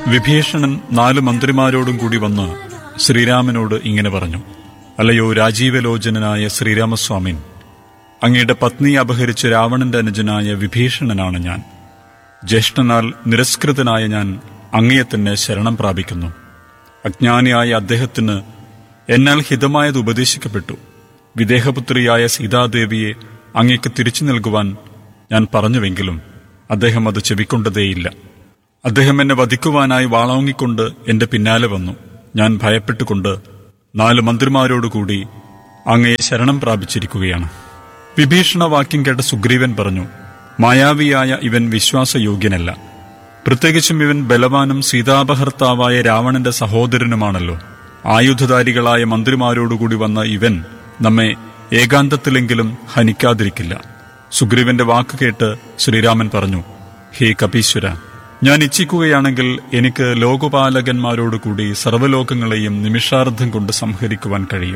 വിഭീഷണൻ നാല് മന്ത്രിമാരോടും കൂടി വന്ന് ശ്രീരാമനോട് ഇങ്ങനെ പറഞ്ഞു അല്ലയോ രാജീവലോചനനായ ശ്രീരാമസ്വാമിൻ അങ്ങയുടെ പത്നിയെ അപഹരിച്ച് രാവണന്റെ അനുജനായ വിഭീഷണനാണ് ഞാൻ ജ്യേഷ്ഠനാൽ നിരസ്കൃതനായ ഞാൻ അങ്ങയെ തന്നെ ശരണം പ്രാപിക്കുന്നു അജ്ഞാനിയായ അദ്ദേഹത്തിന് എന്നാൽ ഹിതമായത് ഉപദേശിക്കപ്പെട്ടു വിദേഹപുത്രിയായ സീതാദേവിയെ അങ്ങേക്ക് തിരിച്ചു നൽകുവാൻ ഞാൻ പറഞ്ഞുവെങ്കിലും അദ്ദേഹം അത് ചെവിക്കൊണ്ടതേയില്ല അദ്ദേഹം എന്നെ വധിക്കുവാനായി വാളോങ്ങിക്കൊണ്ട് എന്റെ പിന്നാലെ വന്നു ഞാൻ ഭയപ്പെട്ടുകൊണ്ട് നാല് മന്ത്രിമാരോടുകൂടി അങ്ങയെ ശരണം പ്രാപിച്ചിരിക്കുകയാണ് വിഭീഷണ വാക്യം കേട്ട സുഗ്രീവൻ പറഞ്ഞു മായാവിയായ ഇവൻ വിശ്വാസയോഗ്യനല്ല പ്രത്യേകിച്ചും ഇവൻ ബലവാനും സീതാപഹർത്താവായ രാവണന്റെ സഹോദരനുമാണല്ലോ ആയുധധാരികളായ മന്ത്രിമാരോടുകൂടി വന്ന ഇവൻ നമ്മെ ഏകാന്തത്തിലെങ്കിലും ഹനിക്കാതിരിക്കില്ല സുഗ്രീവന്റെ വാക്ക് കേട്ട് ശ്രീരാമൻ പറഞ്ഞു ഹേ കപീശ്വര ഞാൻ ഇച്ഛിക്കുകയാണെങ്കിൽ എനിക്ക് ലോകപാലകന്മാരോടുകൂടി സർവ്വലോകങ്ങളെയും നിമിഷാർദ്ധം കൊണ്ട് സംഹരിക്കുവാൻ കഴിയും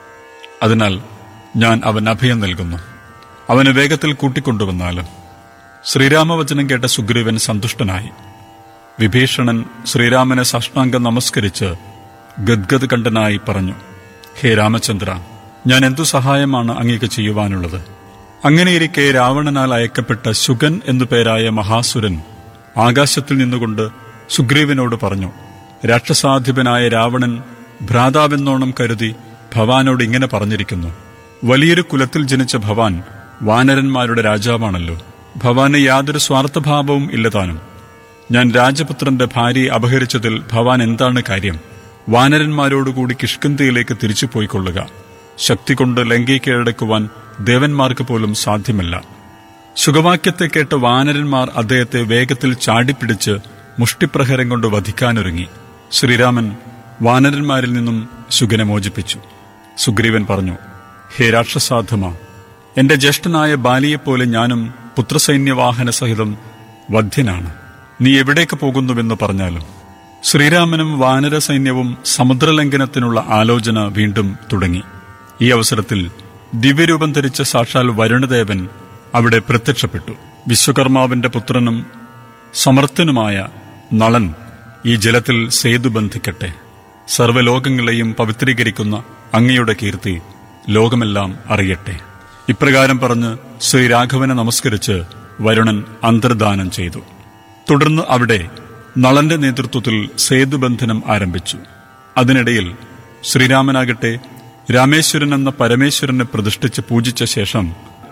അതിനാൽ ഞാൻ അവൻ അഭയം നൽകുന്നു അവന് വേഗത്തിൽ കൂട്ടിക്കൊണ്ടുവന്നാലും ശ്രീരാമവചനം കേട്ട സുഗ്രീവൻ സന്തുഷ്ടനായി വിഭീഷണൻ ശ്രീരാമനെ സാഷ്ടാംഗം നമസ്കരിച്ച് ഗദ്ഗദ് കണ്ഠനായി പറഞ്ഞു ഹേ രാമചന്ദ്ര ഞാൻ എന്തു സഹായമാണ് അങ്ങേക്ക് ചെയ്യുവാനുള്ളത് അങ്ങനെയിരിക്കെ രാവണനാൽ അയക്കപ്പെട്ട ശുഗൻ എന്നു പേരായ മഹാസുരൻ ആകാശത്തിൽ നിന്നുകൊണ്ട് സുഗ്രീവനോട് പറഞ്ഞു രാക്ഷസാധിപനായ രാവണൻ ഭ്രാതാവെന്നോണം കരുതി ഭവാനോട് ഇങ്ങനെ പറഞ്ഞിരിക്കുന്നു വലിയൊരു കുലത്തിൽ ജനിച്ച ഭവാൻ വാനരന്മാരുടെ രാജാവാണല്ലോ ഭവാന് യാതൊരു സ്വാർത്ഥഭാവവും ഇല്ലതാനും ഞാൻ രാജപുത്രന്റെ ഭാര്യയെ അപഹരിച്ചതിൽ ഭവാൻ എന്താണ് കാര്യം വാനരന്മാരോടുകൂടി കിഷ്കിന്തയിലേക്ക് തിരിച്ചു പോയിക്കൊള്ളുക ശക്തി കൊണ്ട് ലങ്കയെ കീഴടക്കുവാൻ ദേവന്മാർക്ക് പോലും സാധ്യമല്ല സുഖവാക്യത്തെ കേട്ട് വാനരന്മാർ അദ്ദേഹത്തെ വേഗത്തിൽ ചാടിപ്പിടിച്ച് മുഷ്ടിപ്രഹരം കൊണ്ട് വധിക്കാനൊരുങ്ങി ശ്രീരാമൻ വാനരന്മാരിൽ നിന്നും ശുഗനെ മോചിപ്പിച്ചു സുഗ്രീവൻ പറഞ്ഞു ഹേ രാക്ഷസാധമ എന്റെ ജ്യേഷ്ഠനായ ബാലിയെപ്പോലെ ഞാനും പുത്രസൈന്യവാഹന സഹിതം വധ്യനാണ് നീ എവിടേക്ക് പോകുന്നുവെന്ന് പറഞ്ഞാലും ശ്രീരാമനും വാനര സൈന്യവും സമുദ്രലംഘനത്തിനുള്ള ആലോചന വീണ്ടും തുടങ്ങി ഈ അവസരത്തിൽ ദിവ്യരൂപം ധരിച്ച സാക്ഷാൽ വരുണദേവൻ അവിടെ പ്രത്യക്ഷപ്പെട്ടു വിശ്വകർമാവിന്റെ പുത്രനും സമർത്ഥനുമായ നളൻ ഈ ജലത്തിൽ സേതു ബന്ധിക്കട്ടെ സർവ്വലോകങ്ങളെയും പവിത്രീകരിക്കുന്ന അങ്ങയുടെ കീർത്തി ലോകമെല്ലാം അറിയട്ടെ ഇപ്രകാരം പറഞ്ഞ് ശ്രീരാഘവനെ നമസ്കരിച്ച് വരുണൻ അന്തർദാനം ചെയ്തു തുടർന്ന് അവിടെ നളന്റെ നേതൃത്വത്തിൽ സേതുബന്ധനം ആരംഭിച്ചു അതിനിടയിൽ ശ്രീരാമനാകട്ടെ രാമേശ്വരൻ എന്ന പരമേശ്വരനെ പ്രതിഷ്ഠിച്ച് പൂജിച്ച ശേഷം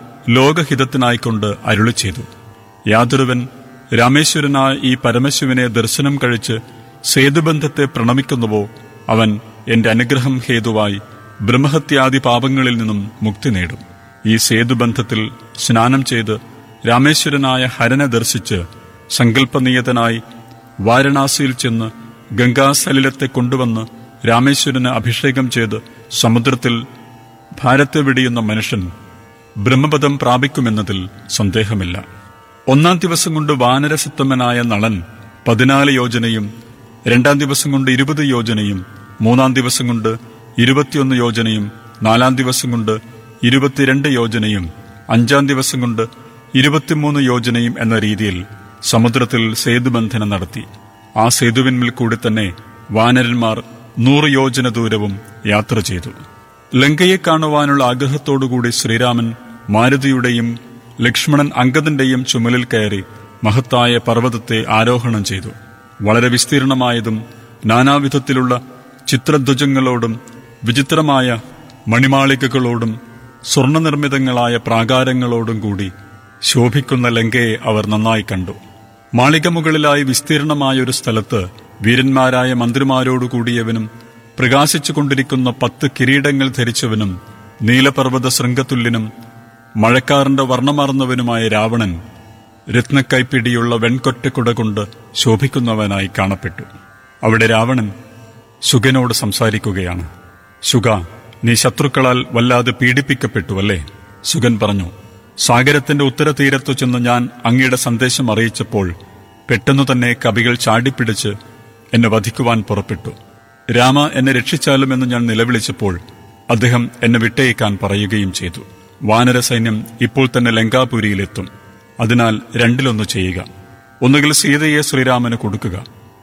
ലോകഹിതത്തിനായിക്കൊണ്ട് അരുളി ചെയ്തു യാതൊരുവൻ രാമേശ്വരനായ ഈ പരമശിവനെ ദർശനം കഴിച്ച് സേതുബന്ധത്തെ പ്രണമിക്കുന്നുവോ അവൻ എന്റെ അനുഗ്രഹം ഹേതുവായി ബ്രഹ്മഹത്യാദി പാപങ്ങളിൽ നിന്നും മുക്തി നേടും ഈ സേതുബന്ധത്തിൽ സ്നാനം ചെയ്ത് രാമേശ്വരനായ ഹരനെ ദർശിച്ച് സങ്കല്പനിയതനായി വാരണാസിയിൽ ചെന്ന് ഗംഗാസലിലത്തെ കൊണ്ടുവന്ന് രാമേശ്വരന് അഭിഷേകം ചെയ്ത് സമുദ്രത്തിൽ ഭാരത്തെ വെടിയുന്ന മനുഷ്യൻ ബ്രഹ്മപദം പ്രാപിക്കുമെന്നതിൽ സന്ദേഹമില്ല ഒന്നാം ദിവസം കൊണ്ട് വാനരസത്തമനായ നളൻ പതിനാല് യോജനയും രണ്ടാം ദിവസം കൊണ്ട് ഇരുപത് യോജനയും മൂന്നാം ദിവസം കൊണ്ട് ഇരുപത്തിയൊന്ന് യോജനയും നാലാം ദിവസം കൊണ്ട് ഇരുപത്തിരണ്ട് യോജനയും അഞ്ചാം ദിവസം കൊണ്ട് ഇരുപത്തിമൂന്ന് യോജനയും എന്ന രീതിയിൽ സമുദ്രത്തിൽ സേതുബന്ധനം നടത്തി ആ സേതുവിന്മേൽ കൂടി തന്നെ വാനരന്മാർ നൂറ് യോജന ദൂരവും യാത്ര ചെയ്തു ലങ്കയെ കാണുവാനുള്ള ആഗ്രഹത്തോടുകൂടി ശ്രീരാമൻ മാരുതിയുടെയും ലക്ഷ്മണൻ അങ്കദന്റെയും ചുമലിൽ കയറി മഹത്തായ പർവ്വതത്തെ ആരോഹണം ചെയ്തു വളരെ വിസ്തീർണമായതും നാനാവിധത്തിലുള്ള ചിത്രധ്വജങ്ങളോടും വിചിത്രമായ മണിമാളികകളോടും സ്വർണനിർമ്മിതങ്ങളായ പ്രാകാരങ്ങളോടും കൂടി ശോഭിക്കുന്ന ലങ്കയെ അവർ നന്നായി കണ്ടു മാളിക മുകളിലായി വിസ്തീർണമായ ഒരു സ്ഥലത്ത് വീരന്മാരായ മന്ത്രിമാരോടുകൂടിയവനും പ്രകാശിച്ചുകൊണ്ടിരിക്കുന്ന പത്ത് കിരീടങ്ങൾ ധരിച്ചവനും നീലപർവ്വത ശൃംഗതുല്യനും മഴക്കാറിന്റെ വർണ്ണമാർന്നവനുമായ രാവണൻ രത്നക്കൈപ്പിടിയുള്ള വെൺകൊറ്റക്കുട കൊണ്ട് ശോഭിക്കുന്നവനായി കാണപ്പെട്ടു അവിടെ രാവണൻ ശുഗനോട് സംസാരിക്കുകയാണ് ശുഗ നീ ശത്രുക്കളാൽ വല്ലാതെ പീഡിപ്പിക്കപ്പെട്ടുവല്ലേ ശുഗൻ പറഞ്ഞു സാഗരത്തിന്റെ ഉത്തരതീരത്തു ചെന്ന് ഞാൻ അങ്ങയുടെ സന്ദേശം അറിയിച്ചപ്പോൾ പെട്ടെന്നു തന്നെ കവികൾ ചാടിപ്പിടിച്ച് എന്നെ വധിക്കുവാൻ പുറപ്പെട്ടു രാമ എന്നെ രക്ഷിച്ചാലുമെന്ന് ഞാൻ നിലവിളിച്ചപ്പോൾ അദ്ദേഹം എന്നെ വിട്ടയക്കാൻ പറയുകയും ചെയ്തു വാനര സൈന്യം ഇപ്പോൾ തന്നെ ലങ്കാപുരിയിലെത്തും അതിനാൽ രണ്ടിലൊന്ന് ചെയ്യുക ഒന്നുകിൽ സീതയെ ശ്രീരാമന് കൊടുക്കുക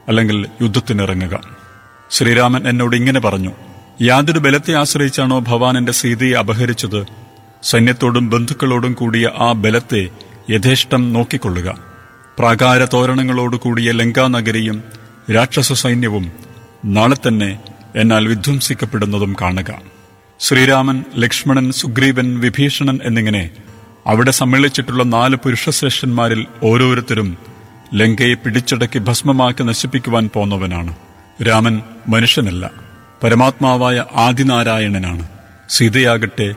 അല്ലെങ്കിൽ യുദ്ധത്തിനിറങ്ങുക ശ്രീരാമൻ എന്നോട് ഇങ്ങനെ പറഞ്ഞു യാതൊരു ബലത്തെ ആശ്രയിച്ചാണോ ഭവാൻ എന്റെ സീതയെ അപഹരിച്ചത് സൈന്യത്തോടും ബന്ധുക്കളോടും കൂടിയ ആ ബലത്തെ യഥേഷ്ടം നോക്കിക്കൊള്ളുക പ്രാകാര തോരണങ്ങളോടുകൂടിയ ലങ്കാനഗരിയും രാക്ഷസ സൈന്യവും നാളെ തന്നെ എന്നാൽ വിധ്വംസിക്കപ്പെടുന്നതും കാണുക ശ്രീരാമൻ ലക്ഷ്മണൻ സുഗ്രീവൻ വിഭീഷണൻ എന്നിങ്ങനെ അവിടെ സമ്മേളിച്ചിട്ടുള്ള നാല് പുരുഷശ്രേഷ്ഠന്മാരിൽ ഓരോരുത്തരും ലങ്കയെ പിടിച്ചടക്കി ഭസ്മമാക്കി നശിപ്പിക്കുവാൻ പോന്നവനാണ് രാമൻ മനുഷ്യനല്ല പരമാത്മാവായ ആദിനാരായണനാണ് സീതയാകട്ടെ